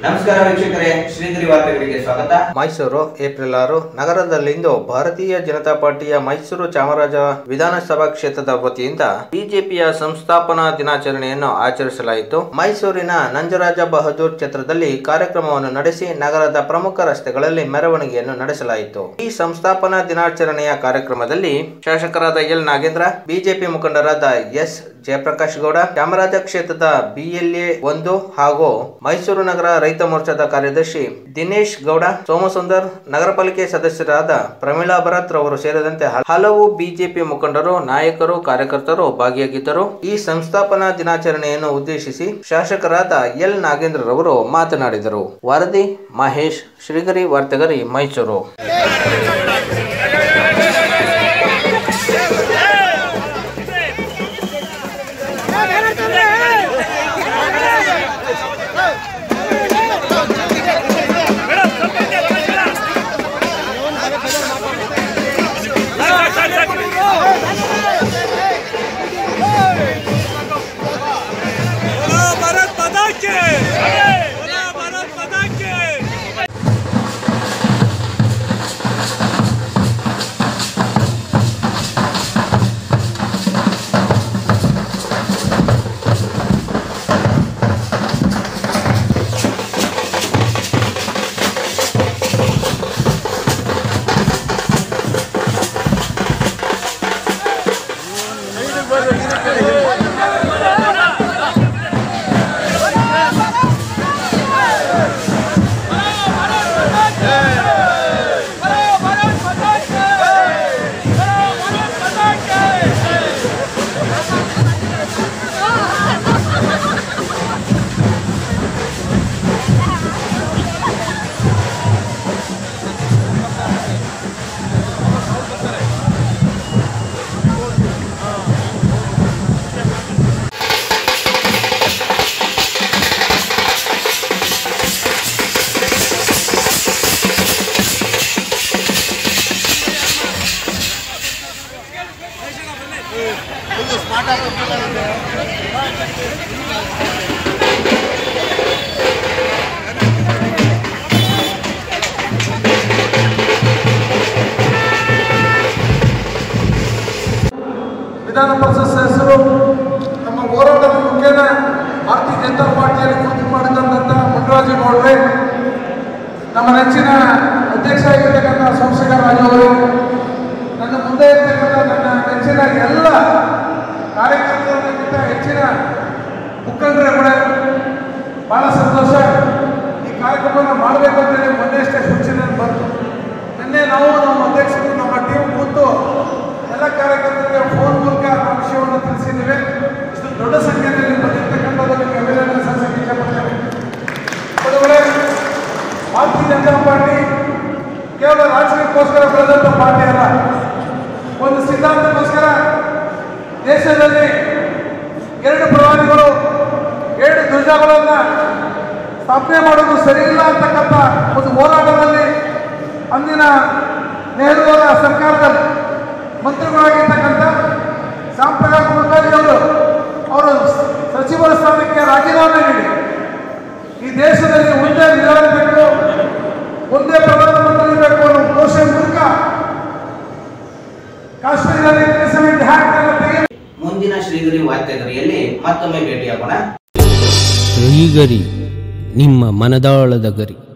ನಮಸ್ಕಾರ ವೀಕ್ಷಕರೇ ಶ್ರೀಗಿರಿ ವಾರ್ತೆಗಳಿಗೆ ಸ್ವಾಗತ ಮೈಸೂರು ಏಪ್ರಿಲ್ ಆರು ನಗರದಲ್ಲಿಂದು ಭಾರತೀಯ ಜನತಾ ಪಾರ್ಟಿಯ ಮೈಸೂರು ಚಾಮರಾಜ ವಿಧಾನಸಭಾ ಕ್ಷೇತ್ರದ ವತಿಯಿಂದ ಬಿಜೆಪಿಯ ಸಂಸ್ಥಾಪನಾ ದಿನಾಚರಣೆಯನ್ನು ಆಚರಿಸಲಾಯಿತು ಮೈಸೂರಿನ ನಂಜರಾಜ ಬಹದ್ದೂರ್ ಕ್ಷೇತ್ರದಲ್ಲಿ ಕಾರ್ಯಕ್ರಮವನ್ನು ನಡೆಸಿ ನಗರದ ಪ್ರಮುಖ ರಸ್ತೆಗಳಲ್ಲಿ ಮೆರವಣಿಗೆಯನ್ನು ನಡೆಸಲಾಯಿತು ಈ ಸಂಸ್ಥಾಪನಾ ದಿನಾಚರಣೆಯ ಕಾರ್ಯಕ್ರಮದಲ್ಲಿ ಶಾಸಕರಾದ ಎಲ್ ನಾಗೇಂದ್ರ ಬಿಜೆಪಿ ಮುಖಂಡರಾದ ಎಸ್ ಜಯಪ್ರಕಾಶ್ ಗೌಡ ಚಾಮರಾಜ ಕ್ಷೇತ್ರದ ಬಿಎಲ್ಎ ಒಂದು ಹಾಗೂ ಮೈಸೂರು ನಗರ ರೈತ ಮೋರ್ಚಾದ ಕಾರ್ಯದರ್ಶಿ ದಿನೇಶ್ ಗೌಡ ಸೋಮಸುಂದರ್ ನಗರ ಪಾಲಿಕೆ ಸದಸ್ಯರಾದ ಪ್ರಮೀಳಾ ಭರತ್ ರವರು ಸೇರಿದಂತೆ ಹ- ಹಲವು ಬಿಜೆಪಿ ಮುಖಂಡರು ನಾಯಕರು ಕಾರ್ಯಕರ್ತರು ಭಾಗಿಯಾಗಿದ್ದರು ಈ ಸಂಸ್ಥಾಪನಾ ದಿನಾಚರಣೆಯನ್ನು ಉದ್ದೇಶಿಸಿ ಶಾಸಕರಾದ ಎಲ್ ನಾಗೇಂದ್ರ ರವರು ಮಾತನಾಡಿದರು ವರದಿ ಮಹೇಶ್ ಶ್ರೀಗರಿ ವಾರ್ತೆಗರಿ ಮೈಸೂರು बोला भारत माता के बोला भारत माता के ವಿಧಾನ ಪರಿಷತ್ ಸದಸ್ಯರು ನಮ್ಮ ಹೋರಾಟದ ಮುಖ್ಯನ ಭಾರತೀಯ ಜನತಾ ಪಾರ್ಟಿಯಲ್ಲಿ ಕುರಿತು ಮಾಡಿದಂಥ ಮುನ್ರಾಜು ನೋಡ್ರೆ ನಮ್ಮ ನೆಚ್ಚಿನ ಅಧ್ಯಕ್ಷ ಆಗಿರ್ತಕ್ಕಂಥ ಸೋಮಶೇಖರ ರಾಜು ಅವರು ನನ್ನ ಮುಂದೆ ಇರ್ತಕ್ಕಂಥ ನನ್ನ ನೆಚ್ಚಿನ ಎಲ್ಲ ಕಾರ್ಯಕರ್ತರಿಗಿಂತ ಹೆಚ್ಚಿನ ಮುಖಂಡರೇ ಕೂಡ ಭಾಳ ಸಂತೋಷ ಈ ಕಾರ್ಯಕ್ರಮವನ್ನು ಮಾಡಬೇಕು ಅಂತೇಳಿ ಮೊನ್ನೆ ಅಷ್ಟೇ ಸೂಚನೆ ಬಂತು ನಿನ್ನೆ ನಾವು ನಮ್ಮ ಅಧ್ಯಕ್ಷರು ನಮ್ಮ ಟೀಮ್ ಕೂತು ಎಲ್ಲ ಕಾರ್ಯಕರ್ತರಿಗೆ ಫೋನ್ ಮೂಲಕ ಆ ವಿಷಯವನ್ನು ತಿಳಿಸಿದ್ದೇವೆ ಇಷ್ಟು ದೊಡ್ಡ ಸಂಖ್ಯೆಯಲ್ಲಿ ಬಂದಿರತಕ್ಕಂಥದ್ದು ನಿಮಗೆ ಅಭಿನಂದನೆ ಸಲ್ಲಿಸಕ್ಕೆ ಇಷ್ಟಪಡ್ತೇನೆ ಬಡವರೇ ಭಾರತೀಯ ಜನತಾ ಪಾರ್ಟಿ ಕೇವಲ ರಾಜಕೀಯಕ್ಕೋಸ್ಕರ ಬೆಳೆದಂಥ ಪಾರ್ಟಿ ಅಲ್ಲ ಒಂದು ಸಿದ್ಧಾಂತಕ್ಕೋಸ್ಕರ ದೇಶದಲ್ಲಿ ಎರಡು ಪ್ರಧಾನಿಗಳು ಎರಡು ಧ್ವಜಗಳನ್ನು ಸ್ಥಾಪನೆ ಮಾಡೋದು ಸರಿಯಿಲ್ಲ ಅಂತಕ್ಕಂಥ ಒಂದು ಹೋರಾಟದಲ್ಲಿ ಅಂದಿನ ನೆಹರು ಅವರ ಸರ್ಕಾರದಲ್ಲಿ ಮಂತ್ರಿಗಳಾಗಿರ್ತಕ್ಕಂಥ ಸಾಂಪ್ರದಾಯಿಕ ಮುಖರ್ಜಿ ಅವರು ಅವರು ಸಚಿವರ ಸ್ಥಾನಕ್ಕೆ ರಾಜೀನಾಮೆ ನೀಡಿ ಈ ದೇಶದಲ್ಲಿ ಒಂದೇ ವಿಧಾನ ಬೇಕು ಒಂದೇ ಪ್ರಧಾನಮಂತ್ರಿ ಬೇಕು ಅನ್ನೋ ಘೋಷಣೆ ಮೂಲಕ ಕಾಶ್ಮೀರದಲ್ಲಿ ಸೆವೆಂಟಿ ಹ್ಯಾಕ್ಟ್ ಅನ್ನು ತೆಗೆದು ಮುಂದಿನ ಶ್ರೀಗಿರಿ ವಾರ್ತೆಗರಿಯಲ್ಲಿ ಮತ್ತೊಮ್ಮೆ ಭೇಟಿಯಾಗೋಣ ಶ್ರೀಗರಿ ನಿಮ್ಮ ಮನದಾಳದ ಗರಿ